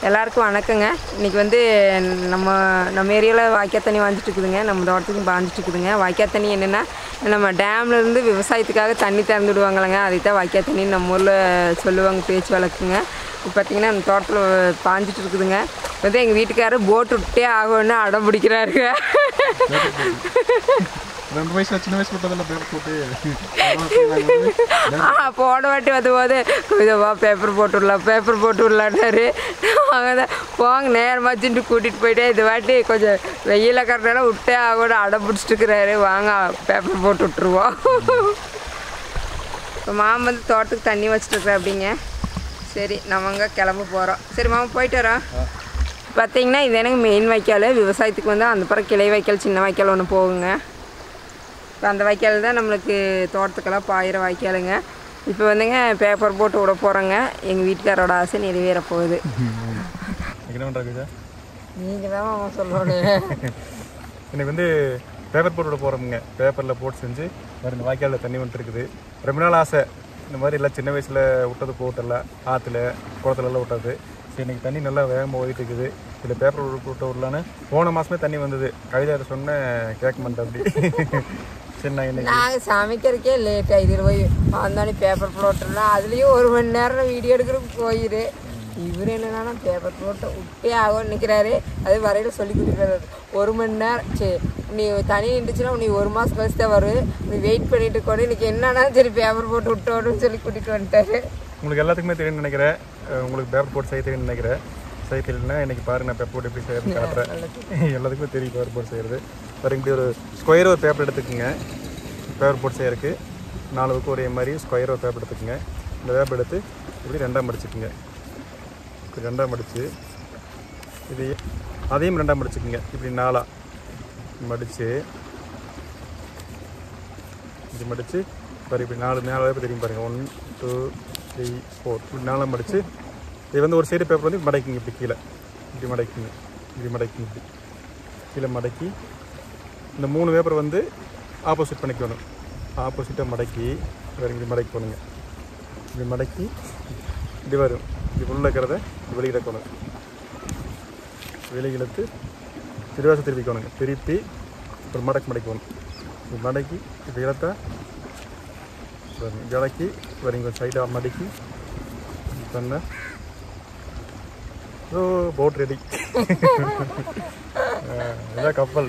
எல்லாருக்கும் வணக்கங்க இன்றைக்கி வந்து நம்ம நம்ம ஏரியாவில் வாய்க்கால் தண்ணி வாஞ்சிட்டு இருக்குதுங்க நம்ம தோட்டத்துக்கும் பாஞ்சிட்டு இருக்குதுங்க வாய்க்கால் தண்ணி என்னென்னா நம்ம டேம்ல இருந்து விவசாயத்துக்காக தண்ணி திறந்து விடுவாங்களாங்க அதை தான் வாய்க்கால் தண்ணின்னு நம்ம ஊரில் சொல்லுவாங்க பேச்சு வழக்குங்க இப்போ பார்த்தீங்கன்னா அந்த தோட்டத்தில் பாஞ்சிட்டு இருக்குதுங்க வந்து எங்கள் வீட்டுக்காரர் போட் விட்டே ஆகணும்னு அடம் பிடிக்கிறாருங்க ரெண்டு வயசுல சின்ன வயசு போட்டதில்ல பேப்பர் போட்டு ஆ, போன வாட்டி வந்தபோது இதவா பேப்பர் போட்டு விடலாம் பேப்பர் போட்டு விடலான்னாரு அவங்க தான் போங்க நேரமாக வச்சுட்டு கூட்டிகிட்டு போயிட்டே இந்த வாட்டி கொஞ்சம் வெயில கரெக்டான விட்டே ஆகணும் அடம் பிடிச்சிட்டு இருக்கிறாரு வாங்க பேப்பர் போட்டு விட்ருவோம் இப்போ மாமா வந்து தோட்டத்துக்கு தண்ணி வச்சுட்டு இருக்கிற அப்படிங்க சரி நம்மங்க கிளம்ப போகிறோம் சரி மாமா போயிட்டு வரோம் பார்த்தீங்கன்னா இது எனக்கு மெயின் வாய்க்கால் விவசாயத்துக்கு வந்து அந்த பிறகு கிளை வாய்க்கால் சின்ன வாய்க்கால் ஒன்று போகுங்க இப்போ அந்த வாய்க்கால் தான் நம்மளுக்கு தோட்டத்துக்கெல்லாம் பாயிர வாய்க்காலுங்க இப்போ வந்துங்க பேப்பர் போட்டு விட போகிறோங்க எங்கள் வீட்டுக்காரோட ஆசை நிறைவேற போகுது என்ன பண்ணுறாங்க நீங்கள் தான் அவன் சொல்லணும் எனக்கு வந்து பேப்பர் போட்டு விட போகிறோமுங்க பேப்பரில் போட்டு செஞ்சு வேறு இந்த வாய்க்காலில் தண்ணி வந்துட்டு இருக்குது ரொம்ப நாள் ஆசை இந்த மாதிரி எல்லாம் சின்ன வயசில் விட்டது போட்டல ஆற்றுல குளத்துலலாம் விட்டது சரி இன்னைக்கு தண்ணி நல்லா வேகமாக ஓடிட்டு இருக்குது இதில் பேப்பர் விட்டு விடலான்னு போன மாதமே தண்ணி வந்தது கவிதை சொன்னேன் கேட்க மாட்டேன் அப்படி சரி நான் இன்னைக்கு நாங்கள் சமைக்கிறதுக்கே லேட் ஆகிடுது போய் வந்தோடனே பேப்பர் போட்டுலாம் அதுலேயும் ஒரு மணி நேரம் வீடியோ எடுக்கிறதுக்கு போயிரு இவர் என்னன்னா பேப்பர் போட்டு விட்டே ஆகும்னு நிற்கிறாரு அது வரையில சொல்லி கொடுக்குறாரு ஒரு மணி நேரம் சரி நீ தனி நின்றுச்சுன்னா நீ ஒரு மாதம் கழிச்சு தான் வரும் நீ வெயிட் பண்ணிட்டு கூட இன்னைக்கு என்னன்னா சரி பேப்பர் போட்டு விட்டோன்னு சொல்லி கூட்டிகிட்டு வந்துட்டாரு உங்களுக்கு எல்லாத்துக்குமே தெரியும்னு நினைக்கிறேன் அஹ் உங்களுக்கு பேப்பர் போட்டு செய்ய தெரியும்னு நினைக்கிறேன் செய்ய தெரியலனா இன்னைக்கு பாருங்க நான் பேப்பர் போட்டு எப்படி செய்யறதுன்னு காட்டுறேன் எல்லாத்துக்குமே தெரியும் பேப்பர் போட்டு செய்யறது பாருங்க இப்படி ஒரு ஸ்கொயர் ஒரு பேப்பர் எடுத்துக்கோங்க பேப்பர் போட்டு செய்யறதுக்கு நாலு பக்கம் ஒரே மாதிரி ஸ்கொயர் ஒரு பேப்பர் எடுத்துக்கோங்க இந்த பேப்பர் எடுத்து இப்படி ரெண்டாக மடிச்சுக்குங்க இப்படி ரெண்டாக மடிச்சு இது அதையும் ரெண்டாக மடிச்சுக்குங்க இப்படி நாலாக மடித்து இப்படி மடித்து பாரு இப்படி நாலு நாலு பேப்பர் தெரியும் பாருங்கள் ஒன் டூ த்ரீ ஃபோர் இப்படி நாலாக மடித்து இது வந்து ஒரு சைடு பேப்பர் வந்து மடக்கிங்க இப்படி கீழே இப்படி மடக்கிங்க இப்படி மடக்கிங்க இப்படி கீழே மடக்கி இந்த மூணு பேப்பர் வந்து ஆப்போசிட் பண்ணிக்கணும் ஆப்போசிட்டாக மடக்கி வேறு இப்படி மடக்கி போனுங்க இப்படி மடக்கி இப்படி வரும் இப்படி உள்ள இருக்கிறத வெளியில் இருக்கணும் வெளியே இழுத்து திருவாசம் திருப்பிக்கணுங்க திருப்பி ஒரு மடக்கு மடக்கணும் இப்படி மடக்கி இப்படி இழுத்தா வரும் இலக்கி வரீங்க சைடாக மடக்கி பண்ண ஓ போட் ரெடி இதான் கப்பல்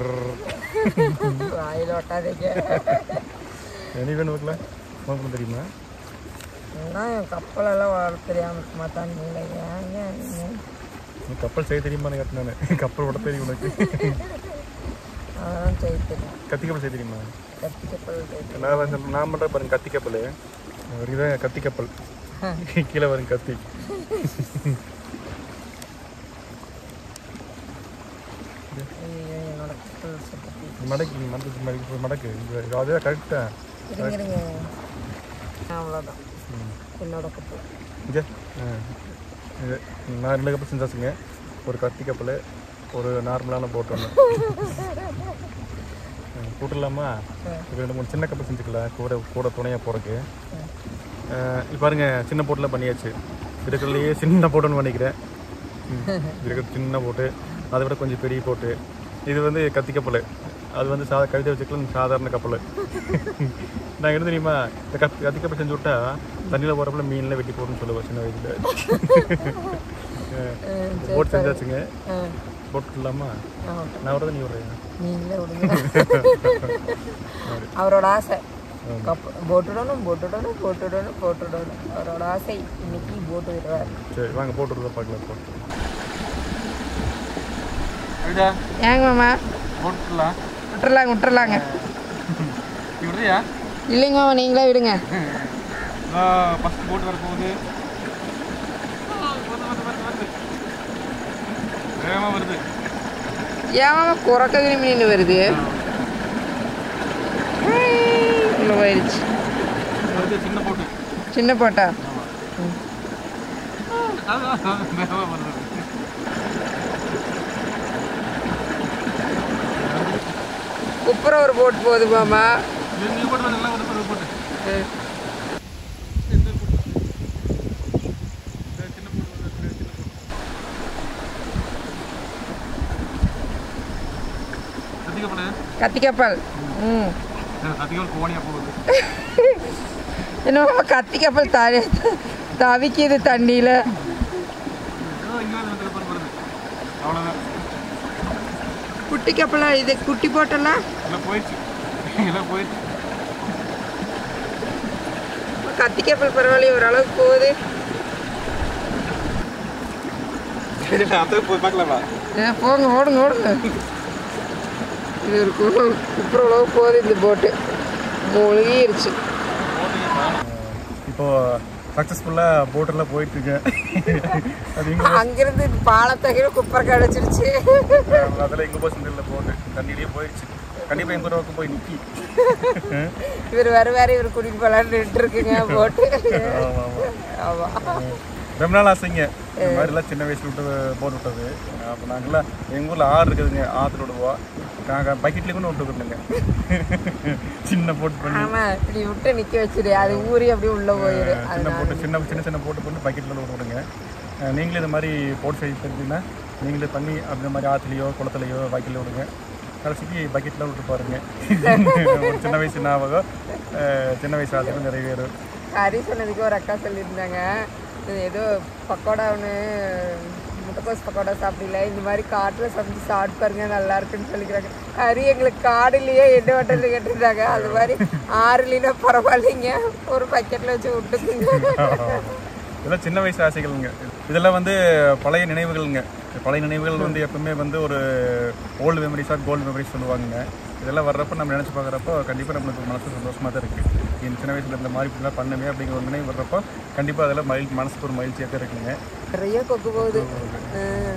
வாயில் ஒட்டாதீங்க எனி வேணும் வீட்டில் உனக்கு தெரியுமா நான் கப்பலெல்லாம் வர தெரியாமல் இருக்குமா தண்ணியில் ஏங்க நீங்க? நீ கப்பல் செய்ய தெரியுமான்னு கேட்டேன் நான் கப்பல் விட தெரியும் உனக்கு அதெல்லாம் செய்ய தெரியும் கத்தி கப்பல் செய்ய தெரியுமா கத்தி கப்பல் தெரியும் நான் வந்து நான் பண்ணுற பாருங்க கத்தி கப்பல் அவருக்கு தான் கத்தி கப்பல் கீழே வரும் கத்தி ஐயோ, என்னோட கப்பல் சுத்தி மடக்கு மடக்கு மடக்கு மடக்கு இது அதே கரெக்டாக இருங்க இருங்க அவ்வளோதான் என்னோட கப்பல் இங்கே இது நான் ரெண்டு கப்பல் செஞ்சாச்சுங்க ஒரு கத்தி கப்பல் ஒரு நார்மலான போட் ஒன்று போட்டுடலாமா இப்போ ரெண்டு மூணு சின்ன கப்பல் செஞ்சுக்கலாம் கூட கூட துணையாக போகிறக்கு இப்போ பாருங்க சின்ன போட்டில் பண்ணியாச்சு இருக்கிறதுலையே சின்ன போட்டுன்னு பண்ணிக்கிறேன் ம், இருக்கிற சின்ன போட்டு அதை விட கொஞ்சம் பெரிய போட்டு இது வந்து கத்தி கப்பல் அது வந்து சாதா கவிதை வச்சுக்கலாம் சாதாரண கப்பல் நான் என்ன தெரியுமா இந்த கத்தி கத்தி கப்பல் செஞ்சு விட்டா தண்ணியில் போகிறப்பல மீன்லாம் வெட்டி போடணும்னு சொல்லுவேன் சின்ன வயசில் போட் செஞ்சாச்சுங்க ஆ போட்டு இல்லாமா ஆ, நான் விட நீ விடுறேன் நீங்களே விடுங்க அவரோட ஆசை கப்ப போட்டுடணும் போட்டுடணும் போட்டுடணும் போட்டுடணும் அவரோட ஆசை இன்னைக்கு போட்டு விடுறாரு சரி வாங்க போட்டு விடுறத பார்க்கலாம் போட்டு ஏங்க மாமா போட்டுலாம் விட்டுறலாங்க விட்டுறலாங்க நீ விடுறியா இல்லைங்க மாமா நீங்களே விடுங்க ஃபஸ்ட் போட்டு வர போகுது வேகமாக வருது ஏன் மாமா குறக்ககிரி மீன் வருது உள்ள போயிடுச்சு வருது சின்ன போட்டு சின்ன போட்டா வேகமாக வருது குப்புற ஒரு போட் போகுது மாமா நீ போட்டு வந்து போட்டு போட்டு ம். சின்ன போட்டு சின்ன போட்டு கத்திக்கப்பல கத்திக்கப்பல் ம் கத்திக்கல் கோணியா போகுது என்ன கத்திக்கப்பல் த தவிக்குது தண்ணியில் இங்கே வந்து வருது அவ்வளோதான் குட்டி கப்பலாக இது குட்டி போட்டெல்லாம் எல்லாம் போயிடுச்சு எல்லாம் போயிடுச்சு கத்தி கப்பல் பரவாயில்ல ஓரளவுக்கு போகுது அதை போய் பார்க்கலாமா ஏன் போங்க ஓடுங்க ஓடுங்க இது ஒரு கு- குப்புற அளவு போகுது இந்த போட்டு மூழ்கிருச்சு இப்போ சக்ஸஸ்ஃபுல்லாக போட்டெல்லாம் போயிட்டு இருக்கேன் அது இங்கே அங்கிருந்து பாலத்தகையில குப்பரை கிடச்சிருச்சு அதில் எங்கே போய் சென்டரில் போட்டு தண்ணியிலேயே போயிடுச்சு கண்டிப்பாக எங்கள் ஊருக்கு போய் நிற்கி இவர் வருவார் இவர் கூட்டிட்டு போலான்னு இருக்குங்க போட்டு ஆமாம் ஆமாம் ஆமா ரொம்ப நாள் ஆசைங்க இந்த மாதிரிலாம் சின்ன வயசுல விட்டு போட்டு விட்டது அப்போ நாங்களாம் எங்கள் ஊரில் ஆறு இருக்குதுங்க ஆற்றுல விடுவோம் நாங்கள் பக்கெட்லேயே கூட விட்டு விட்டுருங்க சின்ன போட்டு பண்ணி ஆமா இப்படி விட்டு நிக்க வச்சிரு அது ஊறி அப்படியே உள்ள போயிரு சின்ன போட்டு சின்ன சின்ன சின்ன போட்டு பண்ணி பக்கெட்டில் விட்டு விடுங்க அஹ் நீங்களே இந்த மாதிரி போட்டு செய்ய தெரிஞ்சுன்னா நீங்களே பண்ணி அந்த மாதிரி ஆற்றுலையோ குளத்துலையோ வாய்க்கிலையோ விடுங்க கடைசிக்கு பக்கெட்டில் விட்டு பாருங்க ஒரு சின்ன வயசு ஞாபகம் அஹ் சின்ன வயசு ஆசைகள் நிறைவேறும் ஹரி சொன்னதுக்கு ஒரு அக்கா சொல்லியிருந்தாங்க இது ஏதோ பக்கோடா ஒன்று முட்டைக்கோஸ் பக்கோடா சாப்பிடல இந்த மாதிரி காட்டில் சமைச்சு சாப்பிட்டு பாருங்க நல்லா இருக்குன்னு சொல்லிக்கிறாங்க ஹரி எங்களுக்கு காடுலயே எட்டு ஹோட்டலில் கேட்டிருந்தாங்க அது மாதிரி ஆறுலினா பரவாயில்லைங்க ஒரு பக்கெட்டில் வச்சு விட்டுக்குங்க இதெல்லாம் சின்ன வயசு ஆசைகள்ங்க இதெல்லாம் வந்து பழைய நினைவுகள்ங்க பழைய நினைவுகள் வந்து எப்பவுமே வந்து ஒரு ஓல்டு மெமரிஸாக கோல்டு மெமரிஸ் சொல்லுவாங்க இதெல்லாம் வர்றப்ப நம்ம நினச்சி பார்க்குறப்போ கண்டிப்பாக நம்மளுக்கு மனசு சந்தோஷமாக தான் இருக்குது இந்த சின்ன வயசில் இந்த மாதிரி இப்படிலாம் பண்ணுமே அப்படிங்கிற ஒரு நினைவு வர்றப்போ கண்டிப்பாக அதெல்லாம் மகிழ் மனசுக்கு ஒரு மகிழ்ச்சியாக தான் இருக்குங்க நிறைய கொக்கு போகுது ம்.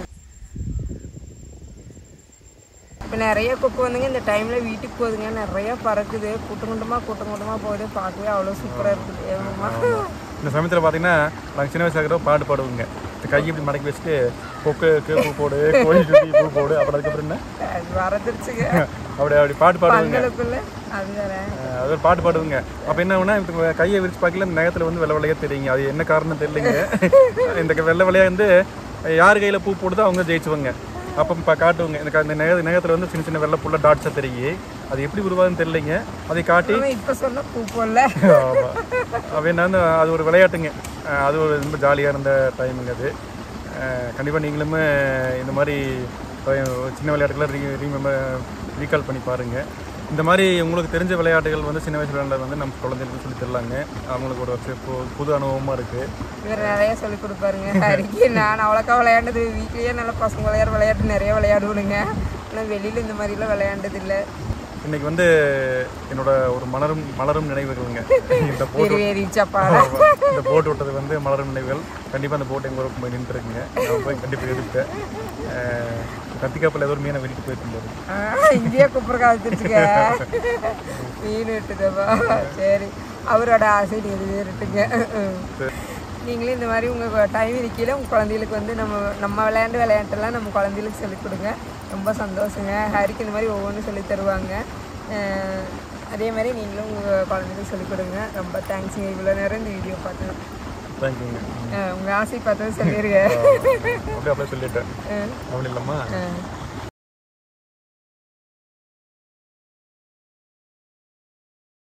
இப்போ நிறைய கொக்கு வந்துங்க இந்த டைமில் வீட்டுக்கு போகுதுங்க நிறைய பறக்குது கூட்டம் கூட்டமாக கூட்டம் கூட்டமாக போகுது பார்க்கவே அவ்வளோ சூப்பராக இருக்குது ஏமா இந்த சமயத்தில் பார்த்தீங்கன்னா நாங்கள் சின்ன வயசாக இருக்கிற பாட்டு பாடுவோங்க இந்த கையை இப்படி மடக்கி வச்சுட்டு கொக்குக்கு பூ போடு கோழிக்கு பூ போடு அப்புறம் அதுக்கப்புறம் என்ன அது வரந்துருச்சுங்க அப்படி அப்படி பாட்டு பாடுவோங்க பங்களுக்குள்ள அது வேற அஹ் அது ஒரு பாட்டு பாடுவோங்க அப்போ என்ன ஆகும்னா இந்த கையை விரிச்சு பார்க்கல இந்த நகத்தில் வந்து வெள்ளை வெள்ளையாக தெரியுங்க அது என்ன காரணம் தெரியலைங்க இந்த வெள்ளை வெள்ளையாக வந்து யார் கையில் பூ போடுதோ அவங்க ஜெயிச்சுவாங்க அப்போ இப்போ காட்டுவாங்க எனக்கு அந்த நெக நகத்தில் வந்து சின்ன சின்ன வெள்ளை புள்ள டாட்ஸாக தெரியும் அது எப்படி உருவாதுன்னு தெரியலைங்க அதை காட்டி ஆனா இப்ப சொன்ன பூ போடல ஆமாம் அப்போ என்ன அது ஒரு விளையாட்டுங்க அஹ் அது ஒரு ரொம்ப ஜாலியாக இருந்த டைமுங்க அது கண்டிப்பாக நீங்களுமே இந்த மாதிரி அஹ் சின்ன விளையாட்டுகளை ரீ ரீமெம்பர் ரீகால் பண்ணி பாருங்கள் இந்த மாதிரி உங்களுக்கு தெரிஞ்ச விளையாட்டுகள் வந்து சின்ன வயசு விளையாட வந்து நம்ம குழந்தைகளுக்கு சொல்லி தரலாங்க அவங்களுக்கு ஒரு வருஷம் பு- புது அனுபவமாக இருக்குது இவர் நிறைய சொல்லி கொடுப்பாருங்க ஹரிக்கு நான் அவ்வளோக்கா விளையாண்டது வீட்லயே நல்ல பசங்க விளையாடுற விளையாட்டு நிறைய விளையாடுவனுங்க ஆனால் வெளியில இந்த மாதிரிலாம் விளையாண்டது இல்லை இன்னைக்கு வந்து என்னோட ஒரு மலரும் மலரும் நினைவுகள்ங்க இந்த போட்டு பெரிய ரீச்சாப்பா இந்த போட்டு விட்டது வந்து மலரும் நினைவுகள் கண்டிப்பாக அந்த போட்டு எங்கள் ஊருக்கு போய் நின்றுருக்குங்க நான் போய் கண்டிப்பாக எடுத்தேன் அஹ் கத்திக்காப்பில் ஏதோ ஒரு மீனை வெளியிட்டு போயிருக்கும் ஆ, இங்கேயே குப்புற காத்துருச்சுங்க மீன் விட்டுதப்பா சரி அவரோட ஆசை நீங்கள் இருட்டுங்க நீங்களும் இந்த மாதிரி உங்கள் டைம் இருக்கையில் உங்கள் குழந்தைகளுக்கு வந்து நம்ம நம்ம விளையாண்டு விளையாட்டெல்லாம் நம்ம குழந்தைகளுக்கு சொல்லிக் கொடுங்க ரொம்ப சந்தோஷங்க ஹரிக்கு இந்த மாதிரி ஒவ்வொன்றும் சொல்லித் தருவாங்க அஹ், அதே மாதிரி நீங்களும் உங்கள் குழந்தைகளுக்கு சொல்லிக் கொடுங்க ரொம்ப தேங்க்ஸுங்க இவ்வளோ நேரம் இந்த வீடியோ பார்த்தேன் தேங்க்யூங்க உங்கள் ஆசை பார்த்தது சொல்லிடுங்க அப்படியே அப்படியே சொல்லிட்டேன் அப்படி இல்லைம்மா அஹ்.